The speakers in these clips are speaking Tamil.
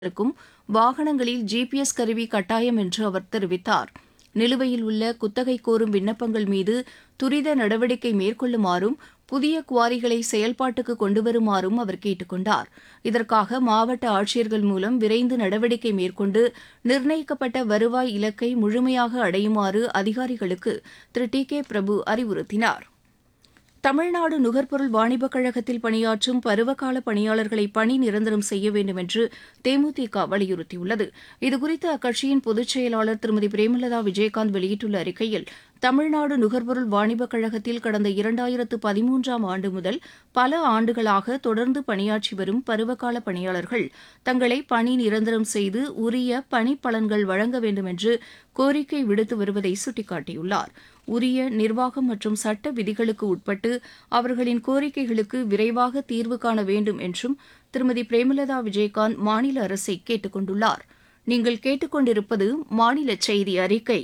இருக்கும் வாகனங்களில் ஜிபிஎஸ் கருவி கட்டாயம் என்று அவர் தெரிவித்தார் நிலுவையில் உள்ள குத்தகை கோரும் விண்ணப்பங்கள் மீது துரித நடவடிக்கை மேற்கொள்ளுமாறும் புதிய குவாரிகளை செயல்பாட்டுக்கு கொண்டுவருமாறும் அவர் கேட்டுக் கொண்டார் இதற்காக மாவட்ட ஆட்சியர்கள் மூலம் விரைந்து நடவடிக்கை மேற்கொண்டு நிர்ணயிக்கப்பட்ட வருவாய் இலக்கை முழுமையாக அடையுமாறு அதிகாரிகளுக்கு திரு டி கே பிரபு அறிவுறுத்தினார் தமிழ்நாடு நுகர்பொருள் வாணிபக் கழகத்தில் பணியாற்றும் பருவகால பணியாளர்களை பணி நிரந்தரம் செய்ய வேண்டும் என்று தேமுதிக வலியுறுத்தியுள்ளது இதுகுறித்து அக்கட்சியின் பொதுச் செயலாளர் திருமதி பிரேமலதா விஜயகாந்த் வெளியிட்டுள்ள அறிக்கையில் தமிழ்நாடு நுகர்பொருள் வாணிபக் கழகத்தில் கடந்த இரண்டாயிரத்து பதிமூன்றாம் ஆண்டு முதல் பல ஆண்டுகளாக தொடர்ந்து பணியாற்றி வரும் பருவகால பணியாளர்கள் தங்களை பணி நிரந்தரம் செய்து உரிய பணிப்பலன்கள் வழங்க வேண்டும் என்று கோரிக்கை விடுத்து வருவதை சுட்டிக்காட்டியுள்ளார் உரிய நிர்வாகம் மற்றும் சட்ட விதிகளுக்கு உட்பட்டு அவர்களின் கோரிக்கைகளுக்கு விரைவாக தீர்வு காண வேண்டும் என்றும் திருமதி பிரேமலதா விஜயகாந்த் மாநில அரசை கேட்டுக் கொண்டுள்ளார் நீங்கள் கேட்டுக்கொண்டிருப்பது மாநில செய்தி அறிக்கை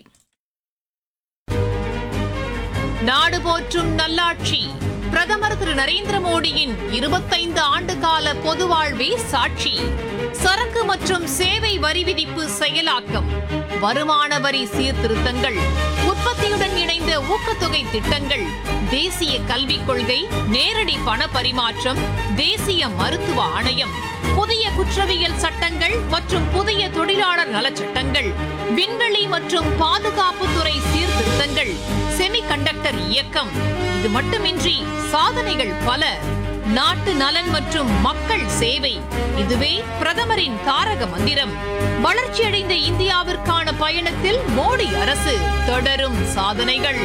நாடு போற்றும் நல்லாட்சி பிரதமர் திரு நரேந்திர மோடியின் இருபத்தைந்து ஆண்டு கால பொது வாழ்வே சாட்சி சரக்கு மற்றும் சேவை வரி விதிப்பு செயலாக்கம் வருமான வரி சீர்திருத்தங்கள் உற்பத்தியுடன் இணைந்த ஊக்கத்தொகை திட்டங்கள் தேசிய கல்விக் கொள்கை நேரடி பண பரிமாற்றம் தேசிய மருத்துவ ஆணையம் புதிய குற்றவியல் சட்டங்கள் மற்றும் புதிய தொழிலாளர் நலச்சட்டங்கள் விண்வெளி மற்றும் பாதுகாப்புத்துறை சீர்திருத்தங்கள் செமிகண்டக்டர் இயக்கம் இது மட்டுமின்றி சாதனைகள் பல நாட்டு நலன் மற்றும் மக்கள் சேவை இதுவே பிரதமரின் தாரக மந்திரம் வளர்ச்சியடைந்த இந்தியாவிற்கான பயணத்தில் மோடி அரசு தொடரும் சாதனைகள்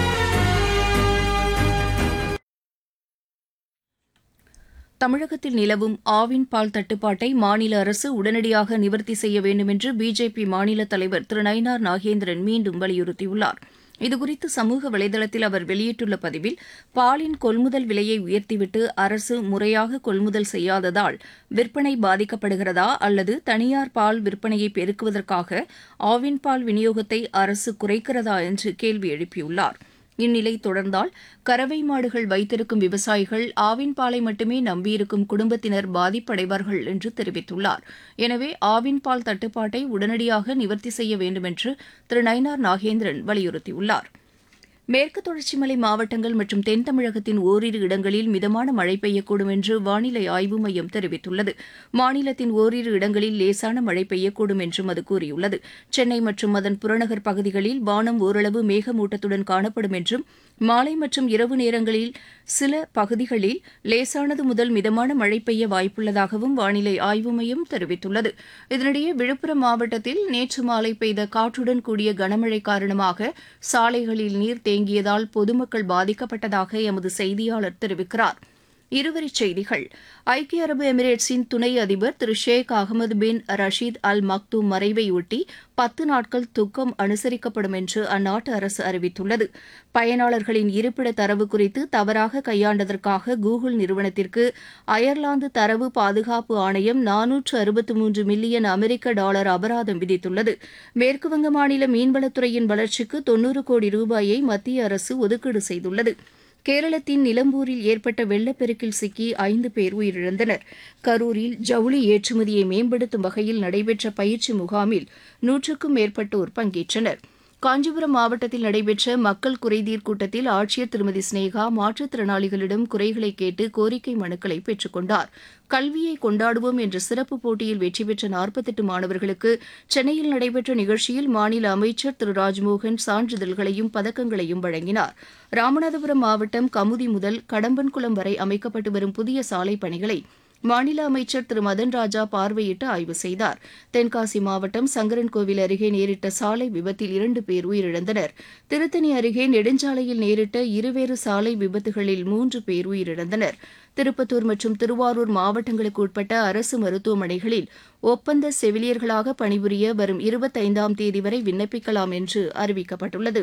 தமிழகத்தில் நிலவும் ஆவின் பால் தட்டுப்பாட்டை மாநில அரசு உடனடியாக நிவர்த்தி செய்ய வேண்டும் என்று பிஜேபி மாநில தலைவர் திரு நயினார் நாகேந்திரன் மீண்டும் வலியுறுத்தியுள்ளார் இதுகுறித்து சமூக வலைதளத்தில் அவர் வெளியிட்டுள்ள பதிவில் பாலின் கொள்முதல் விலையை உயர்த்திவிட்டு அரசு முறையாக கொள்முதல் செய்யாததால் விற்பனை பாதிக்கப்படுகிறதா அல்லது தனியார் பால் விற்பனையை பெருக்குவதற்காக ஆவின் பால் விநியோகத்தை அரசு குறைக்கிறதா என்று கேள்வி எழுப்பியுள்ளார் இந்நிலை தொடர்ந்தால் கறவை மாடுகள் வைத்திருக்கும் விவசாயிகள் ஆவின் பாலை மட்டுமே நம்பியிருக்கும் குடும்பத்தினர் பாதிப்படைவார்கள் என்று தெரிவித்துள்ளார் எனவே ஆவின் பால் தட்டுப்பாட்டை உடனடியாக நிவர்த்தி செய்ய வேண்டும் என்று திரு நயினார் நாகேந்திரன் வலியுறுத்தியுள்ளார் மேற்கு தொடர்ச்சி மலை மாவட்டங்கள் மற்றும் தென் தமிழகத்தின் ஓரிரு இடங்களில் மிதமான மழை பெய்யக்கூடும் என்று வானிலை ஆய்வு மையம் தெரிவித்துள்ளது மாநிலத்தின் ஓரிரு இடங்களில் லேசான மழை பெய்யக்கூடும் என்றும் அது கூறியுள்ளது சென்னை மற்றும் அதன் புறநகர் பகுதிகளில் வானம் ஓரளவு மேகமூட்டத்துடன் காணப்படும் என்றும் மாலை மற்றும் இரவு நேரங்களில் சில பகுதிகளில் லேசானது முதல் மிதமான மழை பெய்ய வாய்ப்புள்ளதாகவும் வானிலை ஆய்வு மையம் தெரிவித்துள்ளது இதனிடையே விழுப்புரம் மாவட்டத்தில் நேற்று மாலை பெய்த காற்றுடன் கூடிய கனமழை காரணமாக சாலைகளில் நீர் தேங்கியதால் பொதுமக்கள் பாதிக்கப்பட்டதாக எமது செய்தியாளர் தெரிவிக்கிறார் இருவரிச் செய்திகள் ஐக்கிய அரபு எமிரேட்ஸின் துணை அதிபர் திரு ஷேக் அகமது பின் ரஷீத் அல் மக்தூம் மறைவையொட்டி பத்து நாட்கள் துக்கம் அனுசரிக்கப்படும் என்று அந்நாட்டு அரசு அறிவித்துள்ளது பயனாளர்களின் இருப்பிட தரவு குறித்து தவறாக கையாண்டதற்காக கூகுள் நிறுவனத்திற்கு அயர்லாந்து தரவு பாதுகாப்பு ஆணையம் நானூற்று அறுபத்து மூன்று மில்லியன் அமெரிக்க டாலர் அபராதம் விதித்துள்ளது மேற்குவங்க மாநில மீன்வளத்துறையின் வளர்ச்சிக்கு தொன்னூறு கோடி ரூபாயை மத்திய அரசு ஒதுக்கீடு செய்துள்ளது கேரளத்தின் நிலம்பூரில் ஏற்பட்ட வெள்ளப்பெருக்கில் சிக்கி ஐந்து பேர் உயிரிழந்தனர் கரூரில் ஜவுளி ஏற்றுமதியை மேம்படுத்தும் வகையில் நடைபெற்ற பயிற்சி முகாமில் நூற்றுக்கும் மேற்பட்டோர் பங்கேற்றனர் காஞ்சிபுரம் மாவட்டத்தில் நடைபெற்ற மக்கள் குறைதீர் கூட்டத்தில் ஆட்சியர் திருமதி ஸ்னேகா மாற்றுத்திறனாளிகளிடம் குறைகளை கேட்டு கோரிக்கை மனுக்களை பெற்றுக் கொண்டார் கல்வியை கொண்டாடுவோம் என்ற சிறப்பு போட்டியில் வெற்றி பெற்ற நாற்பத்தெட்டு மாணவர்களுக்கு சென்னையில் நடைபெற்ற நிகழ்ச்சியில் மாநில அமைச்சர் திரு ராஜ்மோகன் சான்றிதழ்களையும் பதக்கங்களையும் வழங்கினார் ராமநாதபுரம் மாவட்டம் கமுதி முதல் கடம்பன்குளம் வரை அமைக்கப்பட்டு வரும் புதிய சாலை பணிகளை மாநில அமைச்சர் திரு மதன் ராஜா பார்வையிட்டு ஆய்வு செய்தார் தென்காசி மாவட்டம் சங்கரன்கோவில் அருகே நேரிட்ட சாலை விபத்தில் இரண்டு பேர் உயிரிழந்தனர் திருத்தணி அருகே நெடுஞ்சாலையில் நேரிட்ட இருவேறு சாலை விபத்துகளில் மூன்று பேர் உயிரிழந்தனர் திருப்பத்தூர் மற்றும் திருவாரூர் மாவட்டங்களுக்கு உட்பட்ட அரசு மருத்துவமனைகளில் ஒப்பந்த செவிலியர்களாக பணிபுரிய வரும் இருபத்தைந்தாம் தேதி வரை விண்ணப்பிக்கலாம் என்று அறிவிக்கப்பட்டுள்ளது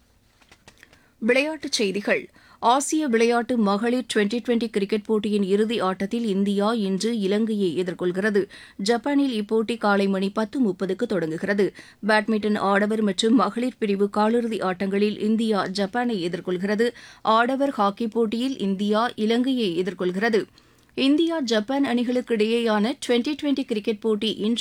விளையாட்டுச் செய்திகள் ஆசிய விளையாட்டு மகளிர் டுவெண்டி டுவெண்டி கிரிக்கெட் போட்டியின் இறுதி ஆட்டத்தில் இந்தியா இன்று இலங்கையை எதிர்கொள்கிறது ஜப்பானில் இப்போட்டி காலை மணி பத்து முப்பதுக்கு தொடங்குகிறது பேட்மிண்டன் ஆடவர் மற்றும் மகளிர் பிரிவு காலிறுதி ஆட்டங்களில் இந்தியா ஜப்பானை எதிர்கொள்கிறது ஆடவர் ஹாக்கி போட்டியில் இந்தியா இலங்கையை எதிர்கொள்கிறது இந்தியா ஜப்பான் அணிகளுக்கு இடையேயான டுவெண்டி டுவெண்டி கிரிக்கெட் போட்டி இன்று